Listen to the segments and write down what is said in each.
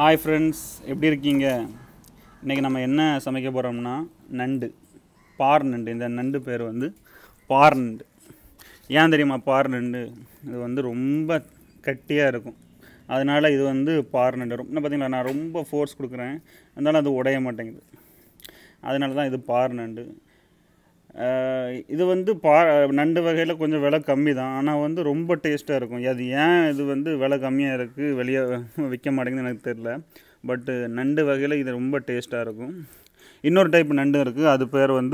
Hi friends எப்படி இருக்கீங்க இன்றைக்கி நம்ம என்ன சமைக்க போகிறோம்னா நண்டு பார் நண்டு இந்த நண்டு பேர் வந்து பார் நண்டு ஏன் தெரியுமா பார் நண்டு இது வந்து ரொம்ப கட்டியாக இருக்கும் அதனால் இது வந்து பார் நண்டு ரொம்ப இன்னும் பார்த்தீங்களா நான் ரொம்ப ஃபோர்ஸ் கொடுக்குறேன் அதனால் அது உடைய மாட்டேங்குது அதனால தான் இது பார் நண்டு ஆஹ் இது வந்து பா நண்டு வகையில் கொஞ்சம் விலை கம்மி தான் ஆனால் வந்து ரொம்ப டேஸ்ட்டாக இருக்கும் அது ஏன் இது வந்து விலை கம்மியாக இருக்குது வெளியே விற்க மாட்டேங்குதுன்னு எனக்கு தெரில பட்டு நண்டு வகையில் இது ரொம்ப டேஸ்ட்டாக இருக்கும் இன்னொரு டைப் நண்டு இருக்குது அது பேர் வந்து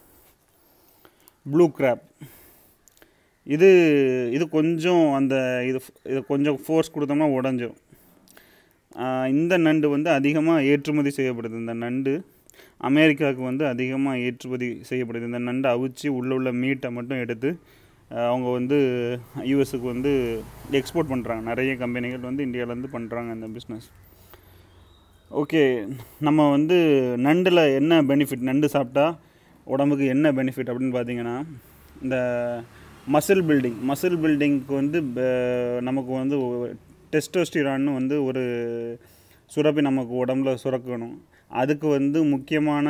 ப்ளூ கிராப் இது இது கொஞ்சம் அந்த இது இது கொஞ்சம் ஃபோர்ஸ் கொடுத்தோம்னா உடஞ்சிரும் ஆஹ் இந்த நண்டு வந்து அதிகமாக ஏற்றுமதி செய்யப்படுது இந்த நண்டு அமெரிக்காவுக்கு வந்து அதிகமாக ஏற்றுமதி செய்யப்படுது இந்த நண்டை அவிச்சு உள்ளே உள்ள மீட்டை மட்டும் எடுத்து ஆஹ் அவங்க வந்து யூஎஸ்க்கு வந்து எக்ஸ்போர்ட் பண்ணுறாங்க நிறைய கம்பெனிகள் வந்து இந்தியாவிலேருந்து பண்ணுறாங்க இந்த பிஸ்னஸ் ஓகே நம்ம வந்து நண்டில் என்ன பெனிஃபிட் நண்டு சாப்பிட்டா உடம்புக்கு என்ன பெனிஃபிட் அப்படின்னு பார்த்தீங்கன்னா இந்த மசில் பில்டிங் மசில் பில்டிங்க்கு வந்து ப- நமக்கு வந்து டெஸ்டோஸ்டிரான்னு வந்து ஒரு சுரப்பி நமக்கு உடம்புல சுரக்கணும் அதுக்கு வந்து முக்கியமான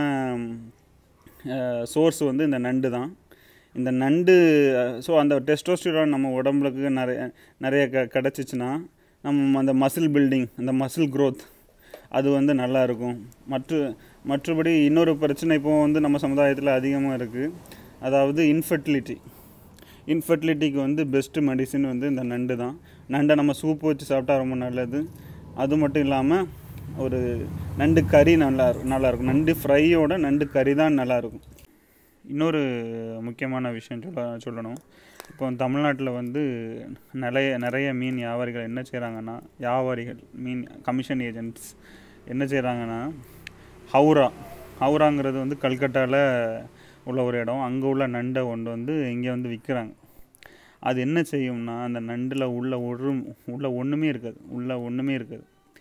சோர்ஸ் வந்து இந்த நண்டு தான் இந்த நண்டு ஸோ அந்த டெஸ்டோஸ்டிரான் நம்ம உடம்புக்கு நிறைய நிறைய க கிடச்சிச்சின்னா நம்ம அந்த மசில் பில்டிங் அந்த மசில் growth அது வந்து நல்லா இருக்கும் மற்ற மற்றபடி இன்னொரு பிரச்சனை இப்போ வந்து நம்ம சமுதாயத்தில் அதிகமாக இருக்குது அதாவது இன்ஃபர்டிலிட்டி இன்ஃபர்டிலிட்டிக்கு வந்து பெஸ்ட்டு மெடிசின் வந்து இந்த நண்டு தான் நண்டை நம்ம சூப் வச்சு சாப்பிட்டா ரொம்ப நல்லது அது மட்டும் இல்லாமல் ஒரு நண்டு கறி நல்லா இருக்கும் நல்லா இருக்கும் நண்டு ஃப்ரையோட நண்டு கறி தான் நல்லா இருக்கும் இன்னொரு முக்கியமான விஷயம் சொல்ல சொல்லணும் இப்போ தமிழ்நாட்டில் வந்து நிறைய நிறைய மீன் வியாபாரிகள் என்ன செய்கிறாங்கன்னா வியாபாரிகள் மீன் கமிஷன் ஏஜென்ட்ஸ் என்ன செய்கிறாங்கன்னா ஹவுரா ஹவுராங்கிறது வந்து கல்கட்டாவில் உள்ள ஒரு இடம் அங்கே உள்ள நண்டை கொண்டு வந்து இங்கே வந்து விற்கிறாங்க அது என்ன செய்யும்னா அந்த நண்டில் உள்ள ஒரு உள்ள ஒன்றுமே இருக்காது உள்ள ஒன்றுமே இருக்காது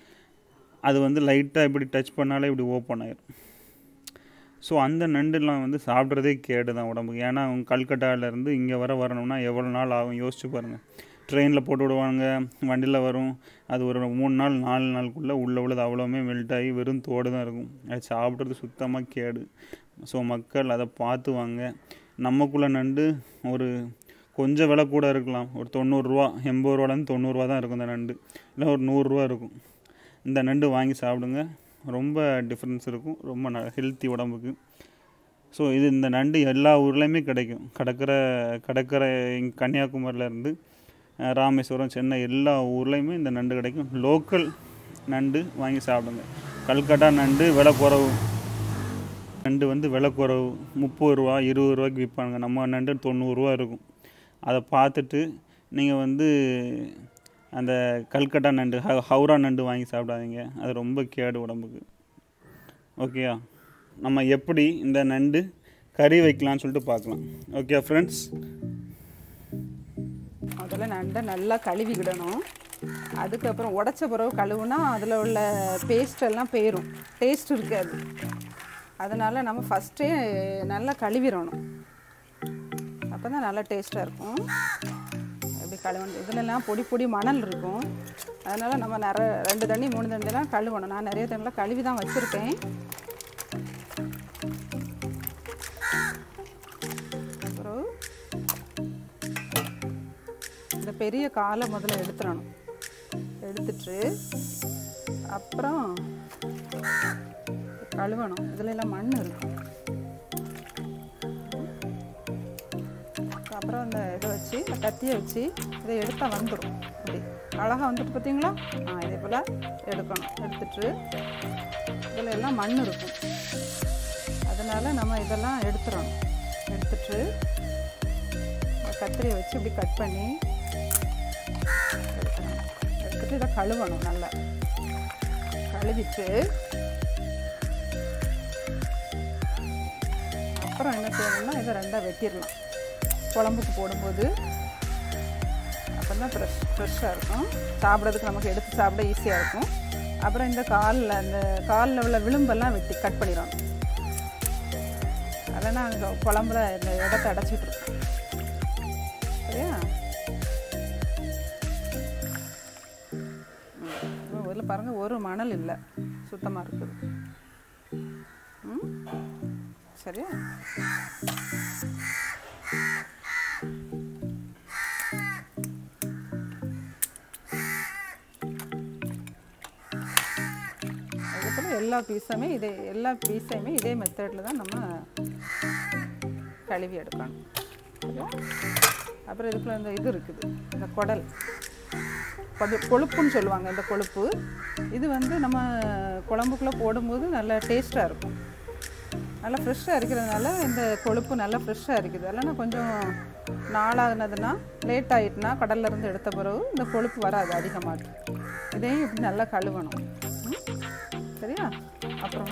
அது வந்து லைட்டாக இப்படி டச் பண்ணாலே இப்படி ஓப்பன் ஆயிரும் ஸோ அந்த நண்டுலாம் வந்து சாப்பிட்றதே கேடு தான் உடம்புக்கு ஏன்னா அவங்க கல்கட்டாவிலேருந்து இங்கே வர வரணும்னா எவ்வளோ நாள் ஆகும் யோசிச்சு பாருங்கள் ட்ரெயினில் போட்டு விடுவாங்க வண்டியில் வரும் அது ஒரு மூணு நாள் நாலு நாளுக்குள்ளே உள்ள உள்ளது அவ்வளோவுமே மெல்ட் ஆகி வெறும் தோடு தான் இருக்கும் அது சாப்பிட்றது சுத்தமாக கேடு ஸோ மக்கள் அதை பார்த்து வாங்க நமக்குள்ள நண்டு ஒரு கொஞ்சம் விலை கூட இருக்கலாம் ஒரு தொண்ணூறுரூவா எண்பது ரூபாலேருந்து தொண்ணூறுரூவா தான் இருக்கும் இந்த நண்டு இல்லை ஒரு நூறுரூவா இருக்கும் இந்த நண்டு வாங்கி சாப்பிடுங்க ரொம்ப டிஃப்ரென்ஸ் இருக்கும் ரொம்ப ந ஹெல்த்தி உடம்புக்கு ஸோ இது இந்த நண்டு எல்லா ஊர்லேயுமே கிடைக்கும் கடற்கரை கடற்கரை இங்க கன்னியாகுமரியிலேருந்து அஹ், ராமேஸ்வரம் சென்னை எல்லா ஊர்லேயுமே இந்த நண்டு கிடைக்கும் லோக்கல் நண்டு வாங்கி சாப்பிடுங்க கல்கட்டா நண்டு விலை குறவு நண்டு வந்து விலை குறவு முப்பது ரூபா இருபது ரூபாய்க்கு விற்பாங்க நம்ம நண்டு தொண்ணூறுரூவா இருக்கும் அதை பார்த்துட்டு நீங்கள் வந்து அந்த கல்கட்டா நண்டு ஹ ஹவுரா நண்டு வாங்கி சாப்பிடாதீங்க அது ரொம்ப கேடு உடம்புக்கு ஓகேயா நம்ம எப்படி இந்த நண்டு கறி வைக்கலாம்னு சொல்லிட்டு பார்க்கலாம் ஓகே ஃப்ரெண்ட்ஸ் முதல்ல நண்டை நல்லா கழுவிக்கிடணும் அதுக்கப்புறம் உடச்ச பிறகு கழுவுனா அதில் உள்ள பேஸ்ட் எல்லாம் போயிடும் டேஸ்ட் இருக்காது அதனால் நம்ம ஃபஸ்ட்டே நல்லா கழுவிடணும் அப்போ தான் நல்லா டேஸ்ட்டாக இருக்கும் எப்படி கழுவணும் இதுலலாம் பொடி பொடி மணல் இருக்கும் அதனால் நம்ம நிறைய ரெண்டு தண்ணி மூணு தண்ணிலாம் கழுவணும் நான் நிறைய தண்ணிலாம் கழுவி தான் வச்சுருக்கேன் அப்புறம் இந்த பெரிய காலை முதல்ல எடுத்துடணும் எடுத்துட்டு அப்புறம் கழுவணும் இதுல எல்லாம் மண் இருக்கும் அப்புறம் அந்த இதை வச்சு இந்த கத்தியை வச்சு இதை எடுத்தால் வந்துடும் அப்படி அழகாக வந்துட்டு பார்த்தீங்களா ஆ இதே போல் எடுக்கணும் எடுத்துட்டு இதில் எல்லாம் மண் இருக்கும் அதனால் நம்ம இதெல்லாம் எடுத்துடணும் எடுத்துட்டு இந்த கத்திரியை வச்சு இப்படி கட் பண்ணி எடுக்கணும் எடுத்துட்டு இதை கழுவணும் நல்லா கழுவிட்டு அப்புறம் என்ன செய்யணும்னா இதை ரெண்டாக வெட்டிடலாம் குழம்புக்கு போடும்போது அப்போ தான் ஃப்ரெஷ் ஃப்ரெஷ்ஷாக இருக்கும் சாப்பிட்றதுக்கு நமக்கு எடுத்து சாப்பிட ஈஸியாக இருக்கும் அப்புறம் இந்த காலில் அந்த காலில் உள்ள விளிம்பெல்லாம் வெட்டி கட் பண்ணிடணும் அதெல்லாம் அங்கே குழம்புல இந்த இடத்த அடைச்சிட்டு இருக்கும் சரியா பாருங்கள் ஒரு மணல் இல்லை சுத்தமாக இருக்குது ம் சரியா அதுக்கப்புறம் எல்லா பீஸுமே இதே எல்லா பீஸையுமே இதே மெத்தடில் தான் நம்ம கழுவி எடுக்கணும் சரியா அப்புறம் இதுக்குள்ள இந்த இது இருக்குது இந்த குடல் கொடு கொழுப்புன்னு சொல்லுவாங்க இந்த கொழுப்பு இது வந்து நம்ம குழம்புக்குள்ளே போடும்போது நல்லா டேஸ்ட்டாக இருக்கும் நல்லா ஃப்ரெஷ்ஷாக இருக்கிறதுனால இந்த கொழுப்பு நல்லா ஃப்ரெஷ்ஷாக இருக்குது இல்லைன்னா கொஞ்சம் நாளாகுனதுன்னா லேட் ஆகிட்டுனா கடல்லேருந்து எடுத்த பிறகு இந்த கொழுப்பு வராது அதிகமாக இதையும் இப்படி நல்லா கழுவணும் ம்? சரியா அப்புறம்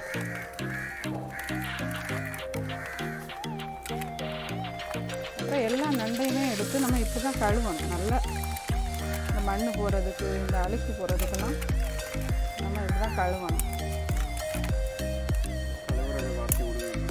அப்புறம் எல்லா நண்டையுமே எடுத்து நம்ம இப்படி தான் கழுவணும் நல்லா இந்த மண் போகிறதுக்கு இந்த அழுக்கு போகிறதுக்கெல்லாம் நம்ம இப்படி தான் கழுவணும் கலவரத வார்த்தை விடுங்க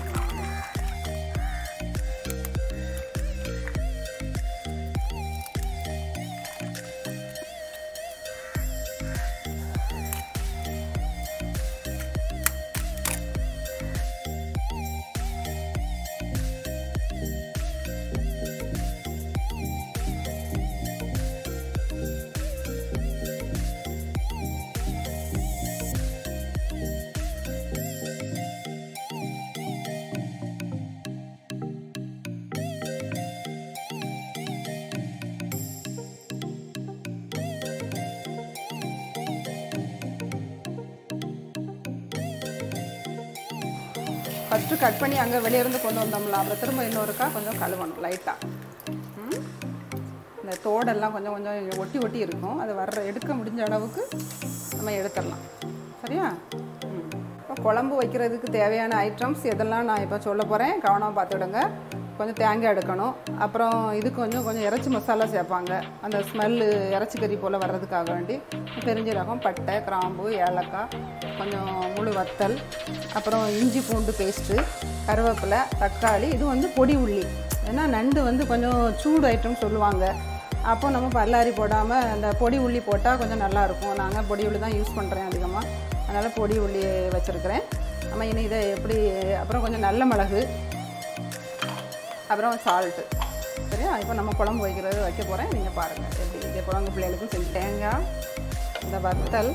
ஃபஸ்ட்டு கட் பண்ணி அங்கே வெளியே இருந்து கொண்டு வந்தோம்ல அப்புறம் திரும்ப இன்னொருக்கா கொஞ்சம் கழுவணும் லைட்டாக இந்த தோடெல்லாம் கொஞ்சம் கொஞ்சம் ஒட்டி ஒட்டி இருக்கும் அது வர்ற எடுக்க முடிஞ்ச அளவுக்கு நம்ம எடுத்துடலாம் சரியா ம். இப்போ குழம்பு வைக்கிறதுக்கு தேவையான ஐட்டம்ஸ் எதெல்லாம் நான் இப்போ சொல்ல போகிறேன் கவனமாக பார்த்துடுங்க கொஞ்சம் தேங்காய் எடுக்கணும் அப்புறம் இது கொஞ்சம் கொஞ்சம் இறைச்சி மசாலா சேர்ப்பாங்க அந்த ஸ்மெல்லு இறைச்சி கறி போல் வர்றதுக்காக வேண்டி பெருஞ்சீரகம் பட்டை கிராம்பு ஏலக்காய் கொஞ்சம் முழு வத்தல் அப்புறம் இஞ்சி பூண்டு பேஸ்ட்டு கருவேப்பிலை தக்காளி இது வந்து பொடி உள்ளி ஏன்னா நண்டு வந்து கொஞ்சம் சூடு ஐட்டம் சொல்லுவாங்க அப்போ நம்ம பல்லாரி போடாமல் அந்த பொடி உள்ளி போட்டால் கொஞ்சம் நல்லாயிருக்கும் நாங்கள் பொடி உள்ளி தான் யூஸ் பண்ணுறேன் அதிகமாக அதனால் பொடி உள்ளி வச்சுருக்கிறேன் நம்ம இனி இதை எப்படி அப்புறம் கொஞ்சம் நல்ல மிளகு அப்புறம் சால்ட்டு சரியா இப்போ நம்ம குழம்பு வைக்கிறது வைக்க போகிறேன் நீங்கள் பாருங்கள் எப்படி இங்கே குழம்பு பிள்ளைகளுக்கும் செஞ்சு தேங்காய் இந்த வத்தல்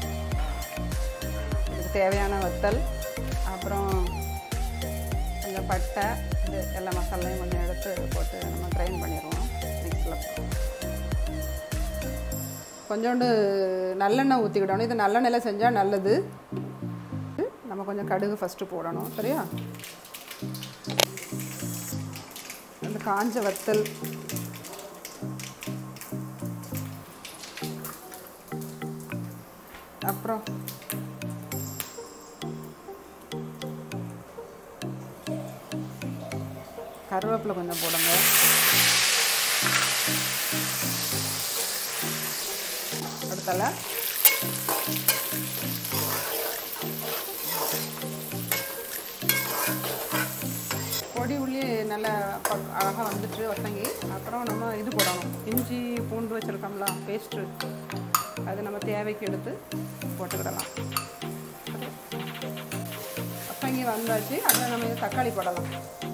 இதுக்கு தேவையான வத்தல் அப்புறம் கொஞ்சம் பட்டை இது எல்லா மசாலையும் கொஞ்சம் எடுத்து போட்டு நம்ம கிரைண்ட் பண்ணிடுவோம் மிக்ஸில் கொஞ்சோண்டு நல்லெண்ணெய் ஊற்றிக்கிடணும் இது நல்லெண்ணெயில் செஞ்சால் நல்லது நம்ம கொஞ்சம் கடுகு ஃபஸ்ட்டு போடணும் சரியா அந்த காஞ்ச வத்தல் அப்புறம் கருவேப்பிலை கொஞ்சம் போடுங்க அடுத்தால பொடி உள்ளி நல்லா ப- அழகா வந்துட்டு வசங்கி அப்புறம் நம்ம இது போடணும் இஞ்சி பூண்டு வச்சுருக்கோம்ல பேஸ்ட்டு அது நம்ம தேவைக்கு எடுத்து போட்டுக்கிடலாம் வசங்கி வந்தாச்சு அதில் நம்ம இது தக்காளி போடலாம்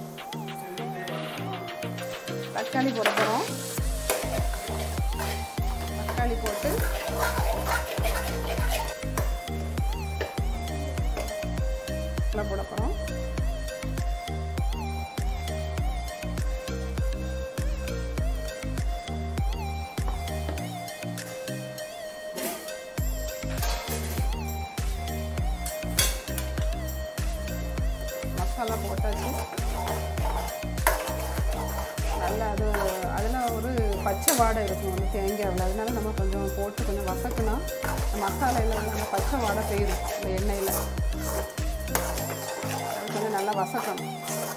தக்காளி போட போகிறோம் தக்காளி போட்டு நல்லா போட போகிறோம் மசாலா போட்டாச்சு நல்லா அது அதில் ஒரு பச்சை வாடை இருக்கும் அந்த தேங்காயில் அதனால நம்ம கொஞ்சம் போட்டு கொஞ்சம் வசக்குனா அந்த மசாலையில் வந்து அந்த பச்சை வாடை போயிடும் இந்த எண்ணெயில் அது கொஞ்சம் நல்லா வசக்கணும்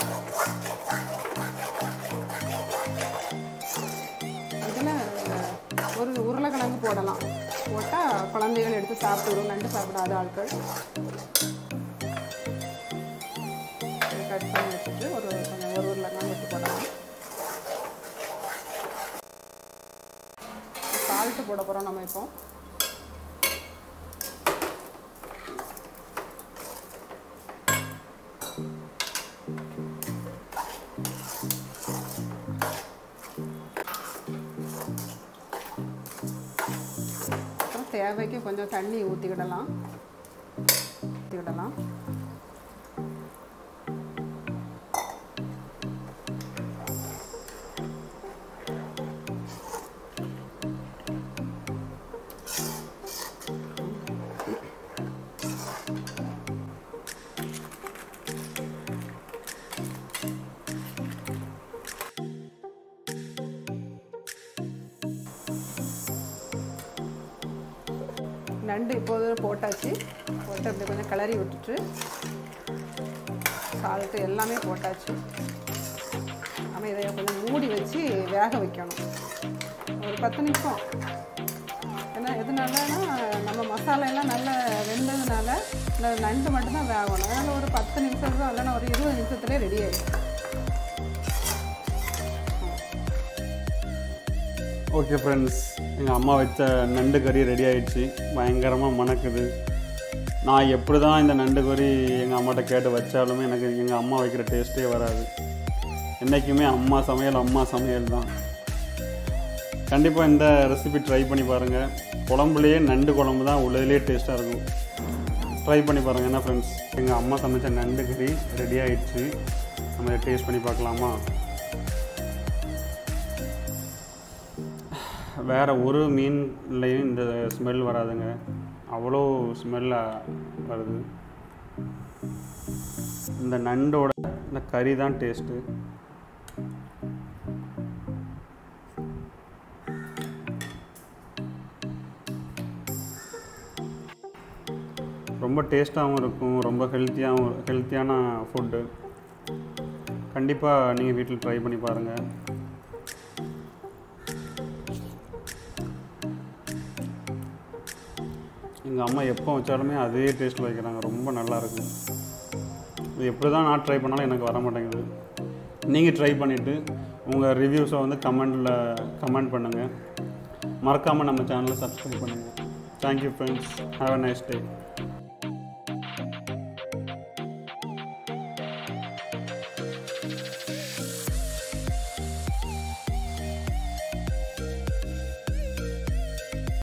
இதில் ஒரு உருளைக்கிழங்கு போடலாம் போட்டால் குழந்தைகள் எடுத்து சாப்பிடும் நண்டு சாப்பிடாத ஆட்கள் கட் பண்ணி வச்சுட்டு ஒரு கொஞ்சம் ஒரு உருளைக்கிழங்கு எடுத்து போடலாம் சால்ட்டு போட போகிறோம் நம்ம இப்போ தேவைக்கு கொஞ்சம் தண்ணி ஊற்றிக்கிடலாம் ஊற்றிக்கிடலாம் நண்டு இப்போது போட்டாச்சு போட்டு அப்படி கொஞ்சம் கிளறி விட்டுட்டு சால்ட்டு எல்லாமே போட்டாச்சு நம்ம இதை கொஞ்சம் மூடி வச்சு வேக வைக்கணும் ஒரு பத்து நிமிஷம் ஏன்னா எதனாலனா நம்ம மசாலா எல்லாம் நல்லா வெந்ததுனால இந்த நண்டு மட்டும்தான் வேகணும் அதனால் ஒரு பத்து நிமிஷம் தான் இல்லைன்னா ஒரு இருபது நிமிஷத்துலேயே ரெடி ஆகிடும் ஓகே ஃப்ரெண்ட்ஸ் எங்கள் அம்மா வச்ச நண்டு கறி ரெடி ஆயிடுச்சு பயங்கரமாக மணக்குது நான் எப்படி தான் இந்த நண்டு கறி எங்கள் அம்மாட்ட கேட்டு வச்சாலுமே எனக்கு எங்கள் அம்மா வைக்கிற டேஸ்ட்டே வராது என்றைக்குமே அம்மா சமையல் அம்மா சமையல் தான் கண்டிப்பாக இந்த ரெசிபி ட்ரை பண்ணி பாருங்கள் குழம்புலேயே நண்டு குழம்பு தான் உள்ளதுலேயே டேஸ்ட்டாக இருக்கும் ட்ரை பண்ணி பாருங்கள் என்ன ஃப்ரெண்ட்ஸ் எங்கள் அம்மா சமைச்ச நண்டு கறி ரெடி ஆயிடுச்சு நம்ம இதை டேஸ்ட் பண்ணி பார்க்கலாமா வேறு ஒரு மீன்லையும் இந்த ஸ்மெல் வராதுங்க அவ்வளோ ஸ்மெல்லாக வருது இந்த நண்டோட இந்த கறி தான் டேஸ்ட்டு ரொம்ப டேஸ்ட்டாகவும் இருக்கும் ரொம்ப ஹெல்த்தியாகவும் ஹெல்த்தியான ஃபுட்டு கண்டிப்பாக நீங்கள் வீட்டில் ட்ரை பண்ணி பாருங்கள் எங்கள் அம்மா எப்போ வச்சாலுமே அதே டேஸ்ட்டில் வைக்கிறாங்க ரொம்ப நல்லா இருக்கும் இது எப்படி தான் நான் ட்ரை பண்ணாலும் எனக்கு வர மாட்டேங்குது நீங்கள் ட்ரை பண்ணிவிட்டு உங்கள் ரிவ்யூஸை வந்து கமெண்டில் கமெண்ட் பண்ணுங்கள் மறக்காமல் நம்ம சேனலை சப்ஸ்கிரைப் பண்ணுங்கள் thank you friends have a nice day